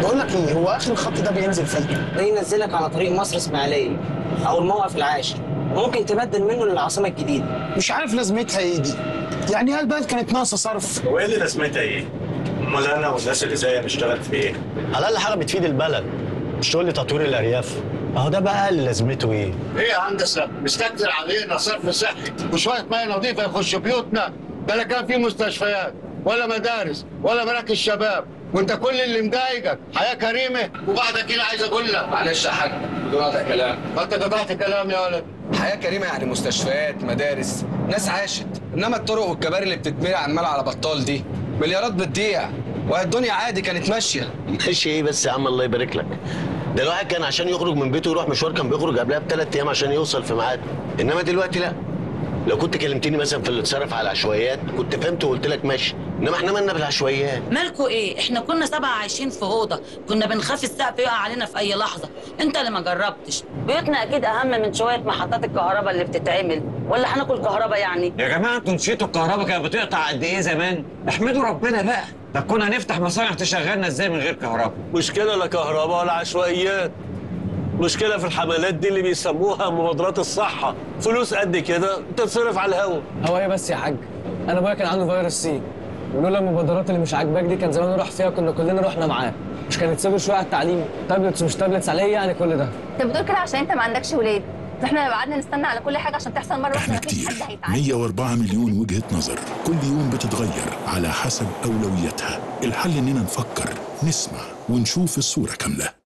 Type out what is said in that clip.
بقول لك ايه هو اخر الخط ده بينزل فين؟ ده ينزلك على طريق مصر اسماعيليه او الموقف العاشر ممكن تبدل منه للعاصمه الجديده مش عارف لازمتها ايه دي يعني هل البلد كانت ناقصه صرف؟ هو ايه اللي لازمتها ايه؟ امال انا والناس اللي زيي نشتغل في ايه؟ على الاقل حاجه بتفيد البلد مش تقول لي تطوير الارياف اهو ده بقى اللي لازمته ايه ايه يا هندسه مستكتر علينا صرف صحي وشويه ميه نظيفه يخشوا بيوتنا ده لا كان في مستشفيات ولا مدارس ولا مراكز شباب وانت كل اللي مضايقك حياه كريمه وبعد كده عايز اقول لك معلش يا حاج بدون قطع كلام ما انت قطعت كلام يا ولد حياه كريمه يعني مستشفيات مدارس ناس عاشت انما الطرق والكباري اللي بتتملي عمال على بطال دي مليارات بتضيع والدنيا عادي كانت ماشيه ماشي ايه بس يا عم الله يبارك لك ده الواحد كان عشان يخرج من بيته يروح مشوار كان بيخرج قبلها بثلاث ايام عشان يوصل في ميعاد انما دلوقتي لا لو كنت كلمتني مثلا في اللي اتصرف على العشوائيات كنت فهمت وقلت لك ماشي انما احنا مالنا بالعشوائيات مالكوا ايه احنا كنا سبعة عايشين في اوضه كنا بنخاف السقف يقع علينا في اي لحظه انت اللي ما جربتش بيوتنا اكيد اهم من شويه محطات الكهرباء اللي بتتعمل ولا هناكل كهرباء يعني يا جماعه انتوا نسيتوا الكهرباء كانت بتقطع قد ايه زمان؟ احمدوا ربنا بقى طب كنا هنفتح مصانع تشغلنا ازاي من غير كهرباء؟ مشكلة لا كهرباء ولا عشوائيات مشكلة في الحملات دي اللي بيسموها مبادرات الصحة فلوس قد كده تتصرف على الهوا هو ايه بس يا حاج انا ابويا كان عنده فيروس سي ولولا المبادرات اللي مش عاجباك دي كان زمان راح فيها كنا كلنا رحنا معاه مش كانت صبر شويه على التعليم تابلتس ومش تابلتس على ايه يعني كل ده انت بتقول كده عشان انت ما عندكش ولاد احنا لو قعدنا نستنى على كل حاجه عشان تحصل مره واحده احنا مفيش كتير حد هيتعلم 104 مليون وجهة نظر كل يوم بتتغير على حسب أولوياتها الحل إننا نفكر نسمع ونشوف الصورة كاملة